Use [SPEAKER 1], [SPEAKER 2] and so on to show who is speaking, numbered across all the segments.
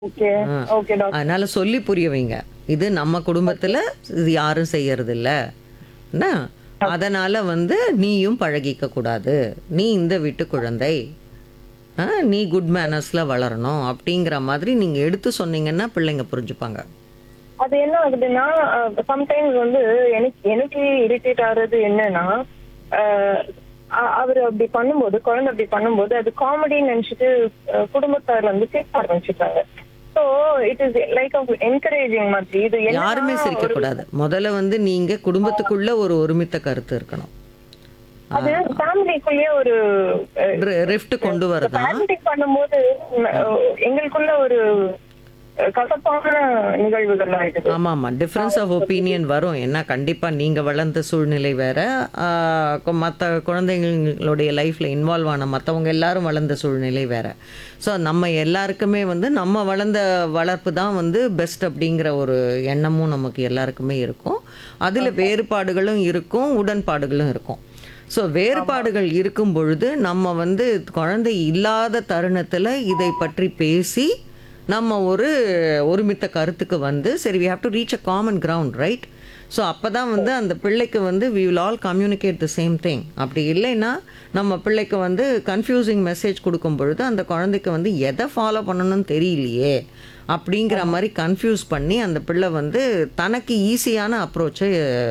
[SPEAKER 1] Okay
[SPEAKER 2] ஆ.
[SPEAKER 1] Okay doctor
[SPEAKER 2] அதனால சொல்லி புரிய வைங்க இது நம்ம குடும்பத்துல இது யாரும் செய்யறது இல்ல என்ன அதனால வந்து நீயும் பழகிக்க கூடாது நீ இந்த வீட்டு குழந்தை ஆ, நீ குட் மேனர்ஸ்ல வளரணும் அப்படிங்கிற மாதிரி நீங்க எடுத்து சொன்னீங்கன்னா பிள்ளைங்க புரிஞ்சுப்பாங்க
[SPEAKER 1] அது என்ன ஆகுதுன்னா சம்டைம்ஸ் வந்து எனக்கு எனக்கு இரிட்டேட் ஆகுறது என்னன்னா அஹ், அ- அவர் அப்படி பண்ணும்போது குழந்தை அப்படி பண்ணும்போது அது காமெடின்னு நினைச்சிட்டு அஹ், குடும்பத்தார் வந்து சிரிக்க ஆரம்பிச்சுட்டாங்க so it is like encouraging மாதிரி இது என்னன்னா
[SPEAKER 2] யாருமே சிரிக்க
[SPEAKER 1] ஒரு-
[SPEAKER 2] கூடாது முதல்ல வந்து நீங்க குடும்பத்துக்குள்ள ஒரு ஒருமித்த கருத்து இருக்கணும்
[SPEAKER 1] அது ஃபேமிலிக்குள்ளேயே ஒரு
[SPEAKER 2] ரிஃப்ட் கொண்டு வரதான்
[SPEAKER 1] பேரண்டிங் பண்ணும்போது அஹ், எங்களுக்குள்ள ஒரு அஹ், கசப்பான நிகழ்வுகள் ஆயிடுது
[SPEAKER 2] ஆமா ஆமா டிஃப்ரென்ஸ் ஆஃப் ஒப்பீனியன் வரும் ஏன்னா கண்டிப்பா நீங்க வளர்ந்த சூழ்நிலை வேற ஆஹ் கொ- மத்த குழந்தைங்களுடைய லைஃப்ல இன்வால்வ் ஆன மத்தவங்க எல்லாரும் வளர்ந்த சூழ்நிலை வேற ஸோ நம்ம எல்லாருக்குமே வந்து நம்ம வளர்ந்த வளர்ப்பு தான் வந்து பெஸ்ட் அப்படிங்கிற ஒரு எண்ணமும் நமக்கு எல்லாருக்குமே இருக்கும் அதுல வேறுபாடுகளும் இருக்கும் உடன்பாடுகளும் இருக்கும் ஸோ வேறுபாடுகள் இருக்கும் பொழுது நம்ம வந்து குழந்தை இல்லாத தருணத்துல இதை பற்றி பேசி நம்ம ஒரு ஒருமித்த கருத்துக்கு வந்து சரி we have to reach a common ground right so அப்போ தான் வந்து அந்த பிள்ளைக்கு வந்து we will all communicate the same thing அப்படி இல்லைன்னா நம்ம பிள்ளைக்கு வந்து கன்ஃபியூசிங் மெசேஜ் கொடுக்கும் பொழுது அந்த குழந்தைக்கு வந்து எதை ஃபாலோ பண்ணணும்னு தெரியலையே அப்படிங்கிற மாதிரி கன்ஃபியூஸ் பண்ணி அந்த பிள்ளை வந்து தனக்கு ஈஸியான அப்ரோச்சை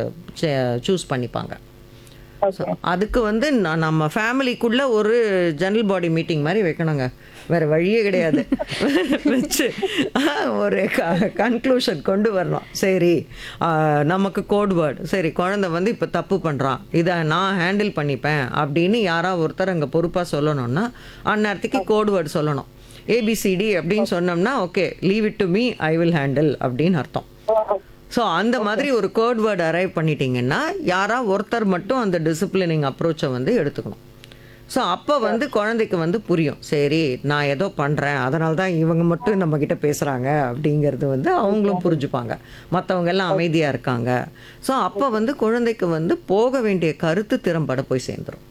[SPEAKER 2] சூஸ் பண்ணிப்பாங்க So, அதுக்கு வந்து ந- நம்ம ஃபேமிலிக்குள்ள ஒரு ஜெனரல் பாடி மீட்டிங் மாதிரி வைக்கணுங்க வேற வழியே கிடையாது வச்சு ஆஹ், ஒரு கன்க்ளூஷன் கொண்டு வரணும் சரி ஆஹ், நமக்கு கோட் வேர்டு சரி குழந்தை வந்து இப்போ தப்பு பண்ணுறான் இதை நான் ஹேண்டில் பண்ணிப்பேன் அப்படின்னு யாரா ஒருத்தர் அங்கே பொறுப்பாக சொல்லணும்னா அந்நேரத்துக்கு கோட் வேர்டு சொல்லணும் ஏபிசிடி அப்படின்னு சொன்னோம்னா okay leave it to me I will handle அப்படின்னு அர்த்தம் ஸோ அந்த மாதிரி ஒரு கோட் வேர்டு அரைவ் பண்ணிட்டீங்கன்னா யாரா ஒருத்தர் மட்டும் அந்த டிசிப்ளினிங் அப்ரோச்சை வந்து எடுத்துக்கணும் ஸோ அப்போ வந்து குழந்தைக்கு வந்து புரியும் சரி நான் ஏதோ பண்ணுறேன் அதனால தான் இவங்க மட்டும் நம்ம கிட்ட பேசுகிறாங்க அப்படிங்கிறது வந்து அவங்களும் புரிஞ்சுப்பாங்க மற்றவங்க எல்லாம் அமைதியாக இருக்காங்க ஸோ அப்போ வந்து குழந்தைக்கு வந்து போக வேண்டிய கருத்து திறம்பட போய் சேர்ந்துரும்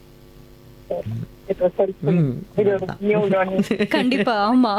[SPEAKER 1] It was helpful. இது ஒரு new learning.
[SPEAKER 3] கண்டிப்பா ஆமா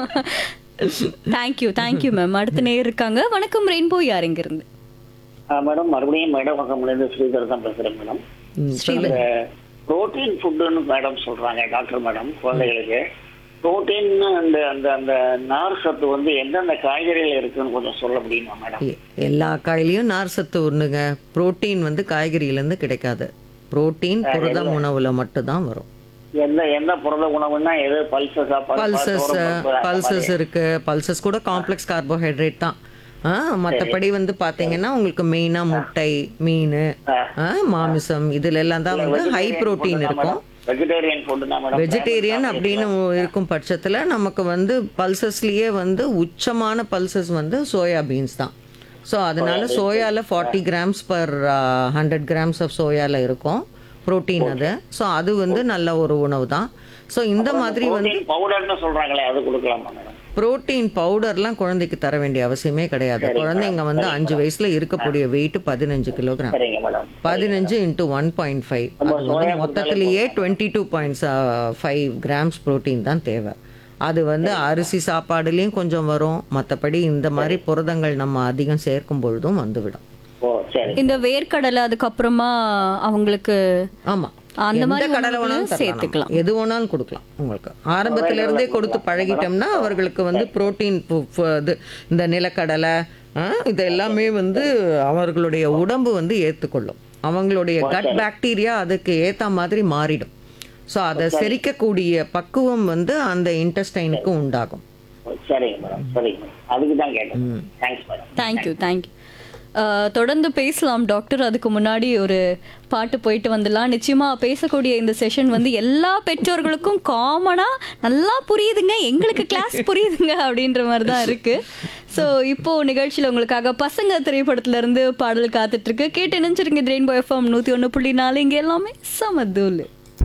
[SPEAKER 3] தேங்க்யூ தேங்க்யூ மேம் அடுத்த நேர் இருக்காங்க வணக்கம் ரெயின்போ யார் இங்க இருந்து
[SPEAKER 4] ஆ, மேடம் மறுபடியும் மேடவகம்லேருந்து ஸ்ரீதர் தான் பேசுறேன் மேடம் இந்த புரோட்டீன் ஃபுட்டுன்னு மேடம் சொல்றாங்க டாக்டர் மேடம் குழந்தைகளுக்கு புரோட்டீன் அந்த அந்த அந்த நார் சத்து வந்து எந்தெந்த காய்கறிகள் இருக்குன்னு கொஞ்சம் சொல்ல முடியுமா மேடம்
[SPEAKER 2] எ- எல்லா காயிலையும் நார் சத்து ஒண்ணுங்க புரோட்டீன் வந்து காய்கறியிலேருந்து கிடைக்காது புரோட்டீன் புரதம் உணவுல மட்டும்தான் வரும்
[SPEAKER 4] எந்த எந்த புரத உணவுன்னா எது பல்சஸா
[SPEAKER 2] பல்சஸ் பல்சஸ் இருக்கு பல்சஸ் கூட காம்ப்ளெக்ஸ் கார்போஹைட்ரேட் தான் ஆ, மத்தபடி வந்து பாத்தீங்கன்னா உங்களுக்கு மெயினா முட்டை மீன் ஆ, மாமிசம் இதுல எல்லாம் தான் வந்து ஹை புரோட்டீன் இருக்கும்
[SPEAKER 4] வெஜிடேரியன் ஃபுட் தான் மேடம்
[SPEAKER 2] வெஜிடேரியன் அப்படின்னு இருக்கும் பட்சத்துல நமக்கு வந்து பல்சஸ்லயே வந்து உச்சமான பல்சஸ் வந்து சோயா பீன்ஸ் தான் ஸோ அதனால சோயால forty grams per hundred grams of சோயால இருக்கும் புரோட்டீன் அது ஸோ அது வந்து நல்ல ஒரு உணவு தான் ஸோ இந்த மாதிரி வந்து
[SPEAKER 4] புரோட்டீன் பவுடர்னு சொல்றாங்களே அது கொடுக்கலாமா மேடம்
[SPEAKER 2] புரோட்டீன் பவுடர்லாம் குழந்தைக்கு தர வேண்டிய அவசியமே கிடையாது குழந்தைங்க வந்து அஞ்சு வயசுல இருக்கக்கூடிய வெயிட் பதினஞ்சு கிலோகிராம்
[SPEAKER 4] சரிங்க மேடம்
[SPEAKER 2] பதினஞ்சு இன்ட்டு ஒன் பாயிண்ட் ஃபைவ் அது வந்து மொத்தத்திலேயே twenty two point five grams protein தான் தேவை அது வந்து அரிசி சாப்பாடுலேயும் கொஞ்சம் வரும் மற்றபடி இந்த மாதிரி புரதங்கள் நம்ம அதிகம் சேர்க்கும் பொழுதும் வந்துவிடும்
[SPEAKER 4] ஓ சரி
[SPEAKER 3] இந்த வேர்க்கடலை அதுக்கப்புறமா அவங்களுக்கு
[SPEAKER 2] ஆமா
[SPEAKER 3] அந்த
[SPEAKER 2] எந்த
[SPEAKER 3] மாதிரி
[SPEAKER 2] கடலை
[SPEAKER 3] உணவுகளை
[SPEAKER 2] வேணாலும்
[SPEAKER 3] சேர்த்துக்கலாம்.
[SPEAKER 2] சேர்த்துக்கலாம் எது வேணாலும் கொடுக்கலாம் உங்களுக்கு ஆரம்பத்துல இருந்தே கொடுத்து பழகிட்டோம்னா அவர்களுக்கு வந்து புரோட்டீன் இது இந்த நிலக்கடலை ஆ, இது எல்லாமே வந்து அவர்களுடைய உடம்பு வந்து ஏற்றுக்கொள்ளும் அவங்களுடைய கட் பாக்டீரியா அதுக்கு ஏத்த மாதிரி மாறிடும் ஸோ அதை செரிக்கக்கூடிய பக்குவம் வந்து அந்த இன்டெஸ்டைனுக்கு உண்டாகும்
[SPEAKER 4] சரிங்க மேடம் சரிங்க மேடம் அதுக்கு தான் கேட்டேன் தேங்க்ஸ் மேடம்
[SPEAKER 3] தேங்க்யூ தேங்க்யூ தொடர்ந்து பேசலாம் டாக்டர் அதுக்கு முன்னாடி ஒரு பாட்டு போயிட்டு வந்துடலாம் நிச்சயமா பேசக்கூடிய இந்த செஷன் வந்து எல்லா பெற்றோர்களுக்கும் காமனா நல்லா புரியுதுங்க எங்களுக்கு கிளாஸ் புரியுதுங்க அப்படின்ற மாதிரி தான் இருக்கு ஸோ இப்போ நிகழ்ச்சியில் உங்களுக்காக பசங்க திரைப்படத்துல இருந்து பாடல் காத்துட்டு இருக்கு கேட்டு நினைச்சிருங்க ரெயின்போ எஃப்எம் நூத்தி ஒன்று புள்ளி நாலு இங்க எல்லாமே சமதூலு